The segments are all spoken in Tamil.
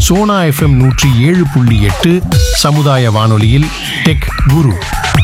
சோனா எஃப்எம் நூற்றி ஏழு புள்ளி எட்டு சமுதாய வானொலியில் டெக் குரு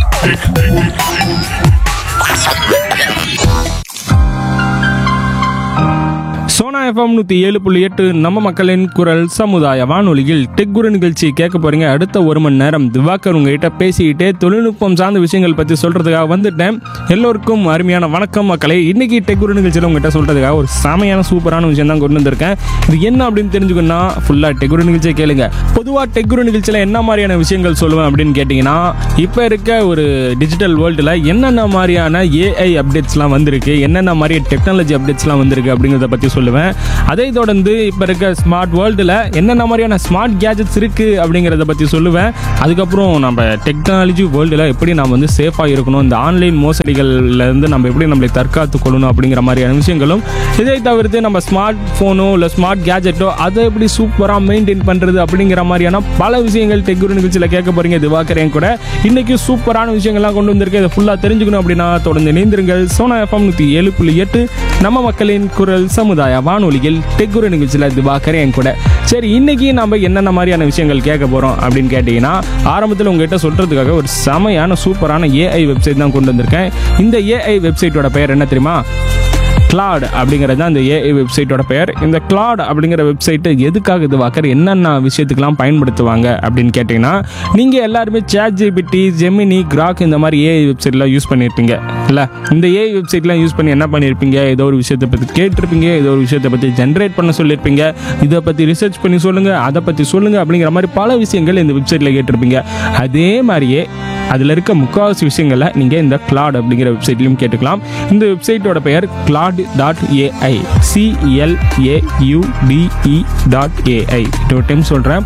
சோனா எஃப்எம் நூற்றி ஏழு புள்ளி எட்டு நம்ம மக்களின் குரல் சமுதாய வானொலியில் டெக் குரு நிகழ்ச்சி கேட்க போறீங்க அடுத்த ஒரு மணி நேரம் திவாகர் உங்ககிட்ட பேசிக்கிட்டே தொழில்நுட்பம் சார்ந்த விஷயங்கள் பற்றி சொல்றதுக்காக வந்துட்டேன் எல்லோருக்கும் அருமையான வணக்கம் மக்களே இன்னைக்கு டெக் குரு நிகழ்ச்சியில் உங்ககிட்ட சொல்றதுக்காக ஒரு செமையான சூப்பரான விஷயம் தான் கொண்டு வந்திருக்கேன் இது என்ன அப்படின்னு தெரிஞ்சுக்கணும்னா ஃபுல்லாக டெக் குரு நிகழ்ச்சியை கேளுங்க பொதுவாக டெக் குரு நிகழ்ச்சியில் என்ன மாதிரியான விஷயங்கள் சொல்லுவேன் அப்படின்னு கேட்டிங்கன்னா இப்போ இருக்க ஒரு டிஜிட்டல் வேர்ல்டில் என்னென்ன மாதிரியான ஏஐ அப்டேட்ஸ்லாம் வந்திருக்கு என்னென்ன மாதிரி டெக்னாலஜி அப்டேட்ஸ்லாம் வந்திருக்கு அப்படிங்கிறத பற்றி சொல்லுவேன் அதை தொடர்ந்து இப்போ இருக்க ஸ்மார்ட் வேர்ல்டில் என்னென்ன மாதிரியான ஸ்மார்ட் கேஜெட்ஸ் இருக்குது அப்படிங்கிறத பற்றி சொல்லுவேன் அதுக்கப்புறம் நம்ம டெக்னாலஜி வேர்ல்டில் எப்படி நம்ம வந்து சேஃபாக இருக்கணும் இந்த ஆன்லைன் மோசடிகள்லேருந்து நம்ம எப்படி நம்மளை தற்காத்து கொள்ளணும் அப்படிங்கிற மாதிரியான விஷயங்களும் இதை தவிர்த்து நம்ம ஸ்மார்ட் ஃபோனோ இல்லை ஸ்மார்ட் கேஜெட்டோ அதை எப்படி சூப்பராக மெயின்டைன் பண்ணுறது அப்படிங்கிற மாதிரியான பல விஷயங்கள் டெக்குரு நிகழ்ச்சியில் கேட்க போகிறீங்க திவாகரேன் கூட இன்னைக்கு சூப்பரான விஷயங்கள்லாம் கொண்டு வந்திருக்கு இதை ஃபுல்லாக தெரிஞ்சுக்கணும் அப்படின்னா தொடர்ந்து இணைந்திருங்கள் சோனா எஃப்எம் நூற்றி ஏழு புள்ளி எட்டு நம்ம மக்களின் குரல் சமுதாய வானொலியில் டெக்குரு நிகழ்ச்சியில் திவாகரேன் கூட சரி இன்னைக்கு நம்ம என்னென்ன மாதிரியான விஷயங்கள் கேட்க போகிறோம் அப்படின்னு கேட்டிங்கன்னா ஆரம்பத்தில் உங்ககிட்ட சொல்கிறதுக்காக ஒரு செமையான சூப்பரான ஏஐ வெப்சைட் தான் கொண்டு வந்திருக்கேன் இந்த ஏஐ வெப்சைட்டோட பெயர் என்ன தெரியுமா கிளாட் அப்படிங்கிறது தான் இந்த ஏஐ வெப்சைட்டோட பெயர் இந்த கிளாட் அப்படிங்கிற வெப்சைட்டு எதுக்காக இது வாக்கர் என்னென்ன விஷயத்துக்கெல்லாம் பயன்படுத்துவாங்க அப்படின்னு கேட்டிங்கன்னா நீங்கள் எல்லாருமே சேட் ஜிபிடி ஜெமினி கிராக் இந்த மாதிரி ஏஐ வெப்சைட்லாம் யூஸ் பண்ணியிருப்பீங்க இல்லை இந்த ஏஐ வெப்சைட்லாம் யூஸ் பண்ணி என்ன பண்ணியிருப்பீங்க ஏதோ ஒரு விஷயத்தை பற்றி கேட்டிருப்பீங்க ஏதோ ஒரு விஷயத்தை பற்றி ஜென்ரேட் பண்ண சொல்லியிருப்பீங்க இதை பற்றி ரிசர்ச் பண்ணி சொல்லுங்கள் அதை பற்றி சொல்லுங்கள் அப்படிங்கிற மாதிரி பல விஷயங்கள் இந்த வெப்சைட்டில் கேட்டிருப்பீங்க அதே மாதிரியே அதில் இருக்க முக்கால்வாசி விஷயங்களை நீங்கள் இந்த கிளாட் அப்படிங்கிற வெப்சைட்லையும் கேட்டுக்கலாம் இந்த வெப்சைட்டோட பெயர் Claude dot AI C L A U D E dot AI ஒரு டைம் சொல்கிறேன்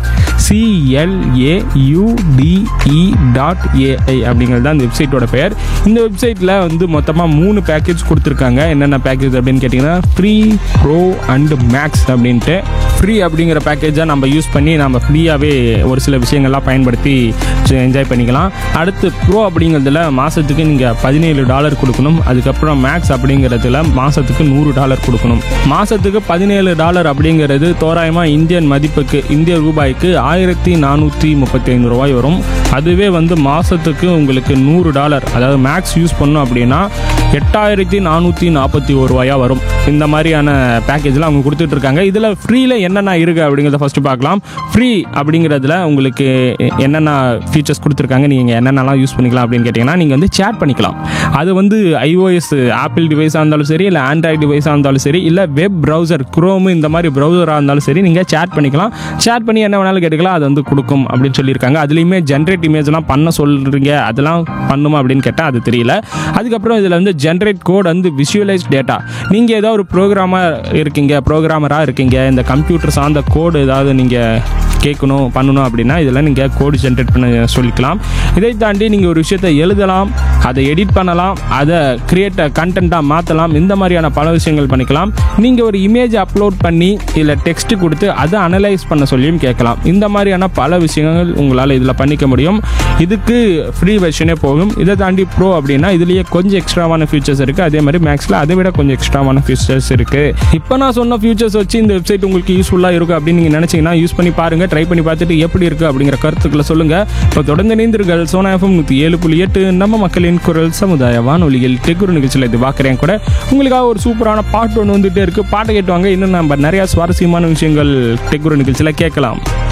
சிஎல்ஏயுடிஇ டாட் ஏஐ அப்படிங்கிறது தான் இந்த வெப்சைட்டோட பெயர் இந்த வெப்சைட்டில் வந்து மொத்தமாக மூணு பேக்கேஜ் கொடுத்துருக்காங்க என்னென்ன பேக்கேஜ் அப்படின்னு கேட்டிங்கன்னா ஃப்ரீ ப்ரோ அண்ட் மேக்ஸ் அப்படின்ட்டு ஃப்ரீ அப்படிங்கிற பேக்கேஜை நம்ம யூஸ் பண்ணி நம்ம ஃப்ரீயாகவே ஒரு சில விஷயங்கள்லாம் பயன்படுத்தி என்ஜாய் பண்ணிக்கலாம் அடுத்து ப்ரோ அப்படிங்கிறதுல மாதத்துக்கு நீங்கள் பதினேழு டாலர் கொடுக்கணும் அதுக்கப்புறம் மேக்ஸ் அப்படிங்கிறதுல மாதத்துக்கு நூறு டாலர் கொடுக்கணும் மாதத்துக்கு பதினேழு டாலர் அப்படிங்கிறது தோராயமாக இந்தியன் மதிப்புக்கு இந்திய ரூபாய்க்கு ஆயிரத்தி நானூற்றி முப்பத்தி ஐந்து ரூபாய் வரும் அதுவே வந்து மாதத்துக்கு உங்களுக்கு நூறு டாலர் அதாவது மேக்ஸ் யூஸ் பண்ணோம் அப்படின்னா எட்டாயிரத்தி நானூற்றி நாற்பத்தி ஒரு ரூபாயாக வரும் இந்த மாதிரியான பேக்கேஜில் அவங்க கொடுத்துட்டு இருக்காங்க இதில் ஃப்ரீயில் என்னென்ன இருக்குது அப்படிங்கிறத ஃபஸ்ட்டு பார்க்கலாம் ஃப்ரீ அப்படிங்கிறதுல உங்களுக்கு என்னென்ன ஃபீச்சர்ஸ் கொடுத்துருக்காங்க நீங்கள் என்னென்னலாம் யூஸ் பண்ணிக்கலாம் அப்படின்னு கேட்டிங்கன்னா நீங்கள் வந்து சேட் பண்ணிக்கலாம் அது வந்து ஐஓஎஸ் ஆப்பிள் டிவைஸாக இருந்தாலும் சரி இல்லை ஆண்ட்ராய்டு டிவைஸாக இருந்தாலும் சரி இல்லை வெப் ப்ரௌசர் குரோமு இந்த மாதிரி ப்ரௌசராக இருந்தாலும் சரி நீங்கள் சேட் பண்ணிக்கலாம் சேட் பண்ணி என்ன வேணாலும் கேட்டுக்கலாம் அது வந்து கொடுக்கும் அப்படின்னு சொல்லியிருக்காங்க அதுலேயுமே ஜென்ரேட் இமேஜ்லாம் பண்ண சொல்கிறீங்க அதெல்லாம் பண்ணுமா அப்படின்னு கேட்டால் அது தெரியல அதுக்கப்புறம் இதில் வந்து ஜென்ரேட் கோட் வந்து விஷுவலைஸ் டேட்டா நீங்கள் ஏதோ ஒரு ப்ரோக்ராமர் இருக்கீங்க ப்ரோக்ராமராக இருக்கீங்க இந்த கம்ப்யூட்டர் சார்ந்த கோடு ஏதாவது நீங்கள் கேட்கணும் பண்ணணும் அப்படின்னா இதெல்லாம் நீங்கள் கோடு ஜென்ரேட் பண்ண சொல்லிக்கலாம் இதை தாண்டி நீங்கள் ஒரு விஷயத்தை எழுதலாம் அதை எடிட் பண்ணலாம் அதை கிரியேட் கண்டென்ட்டாக மாற்றலாம் இந்த மாதிரியான பல விஷயங்கள் பண்ணிக்கலாம் நீங்கள் ஒரு இமேஜ் அப்லோட் பண்ணி இல்லை டெக்ஸ்ட் கொடுத்து அதை அனலைஸ் பண்ண சொல்லியும் கேட்கலாம் இந்த மாதிரியான பல விஷயங்கள் உங்களால் இதில் பண்ணிக்க முடியும் இதுக்கு ஃப்ரீ வெர்ஷனே போகும் இதை தாண்டி ப்ரோ அப்படின்னா இதுலேயே கொஞ்சம் எக்ஸ்ட்ராவான ஃபீச்சர்ஸ் இருக்குது அதே மாதிரி மேக்ஸில் அதை விட கொஞ்சம் எக்ஸ்ட்ராவான ஃபீச்சர்ஸ் இருக்குது இப்போ நான் சொன்ன ஃபீச்சர்ஸ் வச்சு இந்த வெப்சைட் உங்களுக்கு யூஸ்ஃபுல்லாக இருக்கும் அப்படின்னு நீங்கள் நினச்சிங்கன்னா யூஸ் பண்ணி பாருங்கள் ட்ரை பண்ணி பார்த்துட்டு எப்படி இருக்குது அப்படிங்கிற கருத்துக்களை சொல்லுங்கள் இப்போ தொடர்ந்து இணைந்தீர்கள் சோனா எஃப்எம் நூற்றி ஏழு புள்ளி எட்டு நம்ம மக்களின் குரல் சமுதாய வானொலியில் டெக்குரு நிகழ்ச்சியில் இது பார்க்குறேன் கூட உங்களுக்காக ஒரு சூப்பரான பாட்டு ஒன்று வந்துட்டே இருக்குது பாட்டை கேட்டுவாங்க இன்னும் நம்ம நிறையா சுவாரஸ்யமான விஷயங்கள் டெக்குரு நிகழ்ச்சியில் கேட்கலாம்